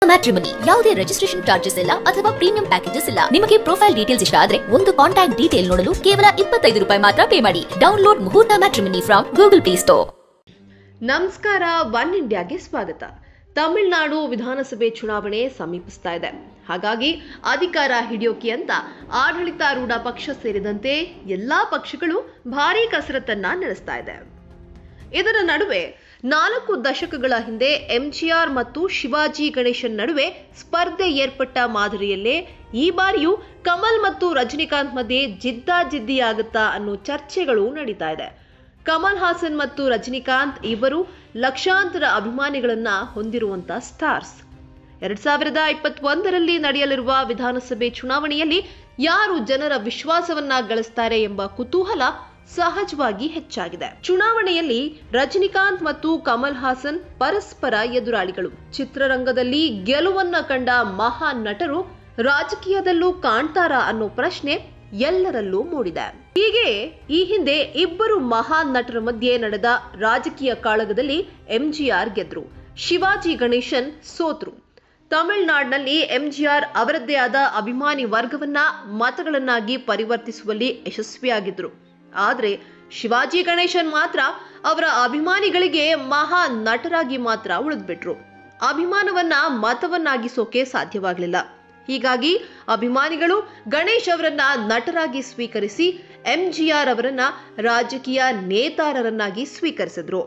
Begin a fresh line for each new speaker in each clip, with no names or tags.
matrimony ಯಾವುದೇ registration charges ಇಲ್ಲ ಅಥವಾ ಪ್ರೀಮಿಯಂ ಪ್ಯಾಕೇಜಸ್ ಇಲ್ಲ ನಿಮಗೆ ಪ್ರೊಫೈಲ್ ಡೀಟೇಲ್ಸ್ ಇಷ್ಟ ಆದ್ರೆ ಒಂದು ಕಾಂಟ್ಯಾಕ್ಟ್ ಡೀಟೇಲ್ ನೋಡಲು ಕೇವಲ ಇಪ್ಪತ್ತೈದು ರೂಪಾಯಿ ಮಾತ್ರ ಪೇ ಮಾಡಿ download Muhurtha matrimony from Google Play Store
ನಮಸ್ಕಾರ ಒನ್ ಇಂಡಿಯಾಗೆ ಸ್ವಾಗತ ತಮಿಳುನಾಡು ವಿಧಾನಸಭೆ ಚುನಾವಣೆ ಸಮೀಪಿಸ್ತಾ ಇದೆ ಹಾಗಾಗಿ ಅಧಿಕಾರ ಹಿಡಿಯೋಕೆ ಅಂತ ಆಡಳಿತಾರೂಢ ಪಕ್ಷ ಸೇರಿದಂತೆ ಎಲ್ಲಾ ಪಕ್ಷಗಳು ಭಾರೀ ಕಸರತ್ತನ್ನ ನಡೆಸ್ತಾ ಇದೆ ಇದರ ನಡುವೆ ನಾಲ್ಕು ದಶಕಗಳ ಹಿಂದೆ ಎಂಜಿಆರ್ ಮತ್ತು ಶಿವಾಜಿ ಗಣೇಶನ್ ನಡುವೆ ಸ್ಪರ್ಧೆ ಏರ್ಪಟ್ಟ ಮಾದರಿಯಲ್ಲೇ ಈ ಬಾರಿಯೂ ಕಮಲ್ ಮತ್ತು ರಜನಿಕಾಂತ್ ಮಧ್ಯೆ ಜಿದ್ದಾಜಿದ್ದಿಯಾಗುತ್ತಾ ಅನ್ನೋ ಚರ್ಚೆಗಳು ನಡೀತಾ ಇದೆ ಕಮಲ್ ಹಾಸನ್ ಮತ್ತು ರಜನಿಕಾಂತ್ ಇಬ್ಬರು ಲಕ್ಷಾಂತರ ಅಭಿಮಾನಿಗಳನ್ನ ಹೊಂದಿರುವಂತ ಸ್ಟಾರ್ಸ್ ಎರಡ್ ಸಾವಿರದ ಇಪ್ಪತ್ತೊಂದರಲ್ಲಿ ನಡೆಯಲಿರುವ ವಿಧಾನಸಭೆ ಚುನಾವಣೆಯಲ್ಲಿ ಯಾರು ಜನರ ವಿಶ್ವಾಸವನ್ನ ಗಳಿಸ್ತಾರೆ ಎಂಬ ಕುತೂಹಲ ಸಹಜವಾಗಿ ಹೆಚ್ಚಾಗಿದೆ ಚುನಾವಣೆಯಲ್ಲಿ ರಜನಿಕಾಂತ್ ಮತ್ತು ಕಮಲ್ ಹಾಸನ್ ಪರಸ್ಪರ ಎದುರಾಳಿಗಳು ಚಿತ್ರರಂಗದಲ್ಲಿ ಗೆಲುವನ್ನ ಕಂಡ ಮಹಾನ್ ನಟರು ರಾಜಕೀಯದಲ್ಲೂ ಕಾಣ್ತಾರಾ ಅನ್ನೋ ಪ್ರಶ್ನೆ ಎಲ್ಲರಲ್ಲೂ ಮೂಡಿದೆ ಹೀಗೆ ಈ ಹಿಂದೆ ಇಬ್ಬರು ಮಹಾನ್ ನಟರ ಮಧ್ಯೆ ನಡೆದ ರಾಜಕೀಯ ಕಾಳಗದಲ್ಲಿ ಎಂಜಿಆರ್ ಗೆದ್ರು ಶಿವಾಜಿ ಗಣೇಶನ್ ಸೋತ್ರು ತಮಿಳುನಾಡಿನಲ್ಲಿ ಎಂಜಿಆರ್ ಅವರದ್ದೇ ಆದ ಅಭಿಮಾನಿ ವರ್ಗವನ್ನ ಮತಗಳನ್ನಾಗಿ ಪರಿವರ್ತಿಸುವಲ್ಲಿ ಯಶಸ್ವಿಯಾಗಿದ್ರು ಆದ್ರೆ ಶಿವಾಜಿ ಗಣೇಶನ್ ಮಾತ್ರ ಅವರ ಅಭಿಮಾನಿಗಳಿಗೆ ಮಹಾ ನಟರಾಗಿ ಮಾತ್ರ ಉಳಿದ್ಬಿಟ್ರು ಅಭಿಮಾನವನ್ನ ಮತವನ್ನಾಗಿಸೋಕೆ ಸಾಧ್ಯವಾಗಲಿಲ್ಲ ಹೀಗಾಗಿ ಅಭಿಮಾನಿಗಳು ಗಣೇಶ್ ಅವರನ್ನ ನಟರಾಗಿ ಸ್ವೀಕರಿಸಿ ಎಂಜಿಆರ್ ಅವರನ್ನ ರಾಜಕೀಯ ನೇತಾರರನ್ನಾಗಿ ಸ್ವೀಕರಿಸಿದ್ರು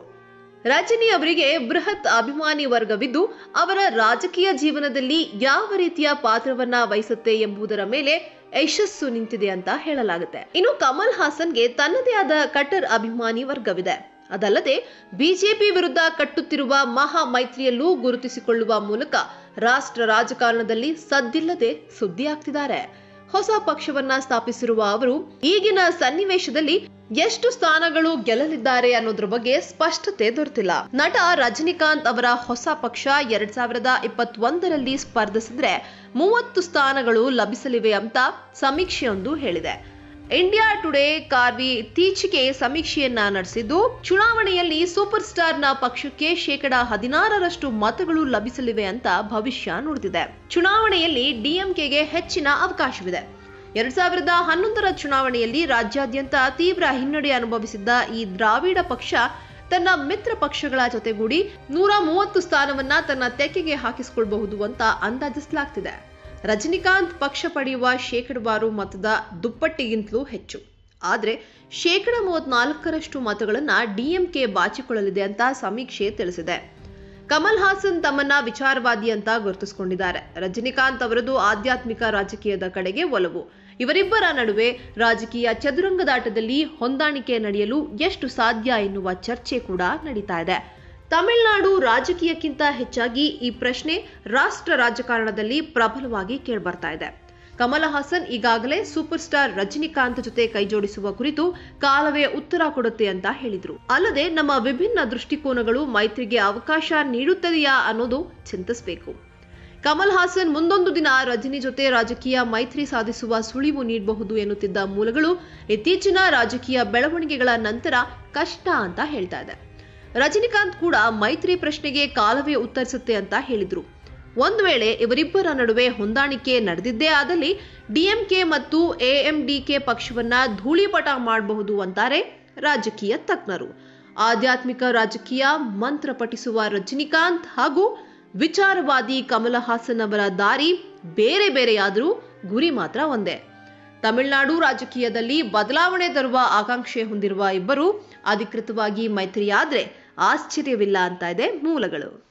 ರಜನಿ ಅವರಿಗೆ ಬೃಹತ್ ಅಭಿಮಾನಿ ವರ್ಗವಿದ್ದು ಅವರ ರಾಜಕೀಯ ಜೀವನದಲ್ಲಿ ಯಾವ ರೀತಿಯ ಪಾತ್ರವನ್ನ ವಹಿಸುತ್ತೆ ಎಂಬುದರ ಮೇಲೆ ಯಶಸ್ಸು ನಿಂತಿದೆ ಅಂತ ಹೇಳಲಾಗುತ್ತೆ ಇನ್ನು ಕಮಲ್ ಹಾಸನ್ಗೆ ತನ್ನದೇ ಆದ ಕಟ್ಟರ್ ಅಭಿಮಾನಿ ವರ್ಗವಿದೆ ಅದಲ್ಲದೆ ಬಿಜೆಪಿ ವಿರುದ್ಧ ಕಟ್ಟುತ್ತಿರುವ ಮಹಾ ಮೈತ್ರಿಯಲ್ಲೂ ಗುರುತಿಸಿಕೊಳ್ಳುವ ಮೂಲಕ ರಾಷ್ಟ್ರ ರಾಜಕಾರಣದಲ್ಲಿ ಸದ್ದಿಲ್ಲದೆ ಸುದ್ದಿಯಾಗ್ತಿದ್ದಾರೆ ಹೊಸ ಪಕ್ಷವನ್ನ ಸ್ಥಾಪಿಸಿರುವ ಅವರು ಈಗಿನ ಸನ್ನಿವೇಶದಲ್ಲಿ ಎಷ್ಟು ಸ್ಥಾನಗಳು ಗೆಲ್ಲಲಿದ್ದಾರೆ ಅನ್ನೋದ್ರ ಬಗ್ಗೆ ಸ್ಪಷ್ಟತೆ ದೊರೆತಿಲ್ಲ ನಟ ರಜನಿಕಾಂತ್ ಅವರ ಹೊಸ ಪಕ್ಷ ಎರಡ್ ಸಾವಿರದ ಇಪ್ಪತ್ತೊಂದರಲ್ಲಿ ಸ್ಪರ್ಧಿಸಿದ್ರೆ ಮೂವತ್ತು ಸ್ಥಾನಗಳು ಲಭಿಸಲಿವೆ ಅಂತ ಸಮೀಕ್ಷೆಯೊಂದು ಹೇಳಿದೆ ಇಂಡಿಯಾ ಟುಡೇ ಕಾರ್ವಿ ಇತ್ತೀಚೆಗೆ ಸಮೀಕ್ಷೆಯನ್ನ ನಡೆಸಿದ್ದು ಚುನಾವಣೆಯಲ್ಲಿ ಸೂಪರ್ ಸ್ಟಾರ್ನ ಪಕ್ಷಕ್ಕೆ ಶೇಕಡ ಹದಿನಾರರಷ್ಟು ಮತಗಳು ಲಭಿಸಲಿವೆ ಅಂತ ಭವಿಷ್ಯ ನುಡಿದಿದೆ ಚುನಾವಣೆಯಲ್ಲಿ ಡಿಎಂಕೆಗೆ ಹೆಚ್ಚಿನ ಅವಕಾಶವಿದೆ ಎರಡ್ ಸಾವಿರದ ಹನ್ನೊಂದರ ಚುನಾವಣೆಯಲ್ಲಿ ರಾಜ್ಯಾದ್ಯಂತ ತೀವ್ರ ಹಿನ್ನಡೆ ಅನುಭವಿಸಿದ್ದ ಈ ದ್ರಾವಿಡ ಪಕ್ಷ ತನ್ನ ಮಿತ್ರ ಪಕ್ಷಗಳ ಜೊತೆಗೂಡಿ ನೂರ ಮೂವತ್ತು ಸ್ಥಾನವನ್ನ ತನ್ನ ತೆಕ್ಕೆಗೆ ಹಾಕಿಸಿಕೊಳ್ಳಬಹುದು ಅಂತ ಅಂದಾಜಿಸಲಾಗ್ತಿದೆ ರಜನಿಕಾಂತ್ ಪಕ್ಷ ಪಡೆಯುವ ಶೇಕಡವಾರು ಮತದ ದುಪ್ಪಟ್ಟಿಗಿಂತಲೂ ಹೆಚ್ಚು ಆದರೆ ಶೇಕಡ ಮೂವತ್ನಾಲ್ಕರಷ್ಟು ಮತಗಳನ್ನ ಡಿಎಂಕೆ ಬಾಚಿಕೊಳ್ಳಲಿದೆ ಅಂತ ಸಮೀಕ್ಷೆ ತಿಳಿಸಿದೆ ಕಮಲ್ ಹಾಸನ್ ತಮ್ಮನ್ನ ವಿಚಾರವಾದಿ ಅಂತ ಗುರುತಿಸಿಕೊಂಡಿದ್ದಾರೆ ರಜನಿಕಾಂತ್ ಅವರದು ಆಧ್ಯಾತ್ಮಿಕ ರಾಜಕೀಯದ ಕಡೆಗೆ ಒಲವು ಇವರಿಬ್ಬರ ನಡುವೆ ರಾಜಕೀಯ ಚದುರಂಗದಾಟದಲ್ಲಿ ಹೊಂದಾಣಿಕೆ ನಡೆಯಲು ಎಷ್ಟು ಸಾಧ್ಯ ಎನ್ನುವ ಚರ್ಚೆ ಕೂಡ ನಡೀತಾ ಇದೆ ತಮಿಳುನಾಡು ರಾಜಕೀಯಕ್ಕಿಂತ ಹೆಚ್ಚಾಗಿ ಈ ಪ್ರಶ್ನೆ ರಾಷ್ಟ್ರ ರಾಜಕಾರಣದಲ್ಲಿ ಪ್ರಬಲವಾಗಿ ಕೇಳ್ಬರ್ತಾ ಇದೆ ಕಮಲ ಹಾಸನ್ ಈಗಾಗಲೇ ಸೂಪರ್ ಸ್ಟಾರ್ ರಜನಿಕಾಂತ್ ಜೊತೆ ಕೈಜೋಡಿಸುವ ಕುರಿತು ಕಾಲವೇ ಉತ್ತರ ಕೊಡುತ್ತೆ ಅಂತ ಹೇಳಿದ್ರು ಅಲ್ಲದೆ ನಮ್ಮ ವಿಭಿನ್ನ ದೃಷ್ಟಿಕೋನಗಳು ಮೈತ್ರಿಗೆ ಅವಕಾಶ ನೀಡುತ್ತದೆಯಾ ಅನ್ನೋದು ಚಿಂತಿಸಬೇಕು ಕಮಲ್ ಹಾಸನ್ ಮುಂದೊಂದು ದಿನ ರಜನಿ ಜೊತೆ ರಾಜಕೀಯ ಮೈತ್ರಿ ಸಾಧಿಸುವ ಸುಳಿವು ನೀಡಬಹುದು ಎನ್ನುತ್ತಿದ್ದ ಮೂಲಗಳು ಇತ್ತೀಚಿನ ರಾಜಕೀಯ ಬೆಳವಣಿಗೆಗಳ ನಂತರ ಕಷ್ಟ ಅಂತ ಹೇಳ್ತಾ ಇದೆ ರಜನಿಕಾಂತ್ ಕೂಡ ಮೈತ್ರಿ ಪ್ರಶ್ನೆಗೆ ಕಾಲವೇ ಉತ್ತರಿಸುತ್ತೆ ಅಂತ ಹೇಳಿದ್ರು ಒಂದು ವೇಳೆ ಇವರಿಬ್ಬರ ನಡುವೆ ಹೊಂದಾಣಿಕೆ ನಡೆದಿದ್ದೇ ಆದಲ್ಲಿ ಡಿಎಂಕೆ ಮತ್ತು ಎಎಂಡಿಕೆ ಪಕ್ಷವನ್ನ ಧೂಳಿಪಟ ಮಾಡಬಹುದು ಅಂತಾರೆ ರಾಜಕೀಯ ತಜ್ಞರು ಆಧ್ಯಾತ್ಮಿಕ ರಾಜಕೀಯ ಮಂತ್ರ ಪಠಿಸುವ ರಜನಿಕಾಂತ್ ಹಾಗೂ ವಿಚಾರವಾದಿ ಕಮಲ ಹಾಸನ್ ಅವರ ದಾರಿ ಬೇರೆ ಬೇರೆಯಾದರೂ ಗುರಿ ಮಾತ್ರ ಒಂದೇ ತಮಿಳುನಾಡು ರಾಜಕೀಯದಲ್ಲಿ ಬದಲಾವಣೆ ತರುವ ಆಕಾಂಕ್ಷೆ ಹೊಂದಿರುವ ಇಬ್ಬರು ಅಧಿಕೃತವಾಗಿ ಮೈತ್ರಿಯಾದ್ರೆ ಆಶ್ಚರ್ಯವಿಲ್ಲ ಅಂತ ಇದೆ ಮೂಲಗಳು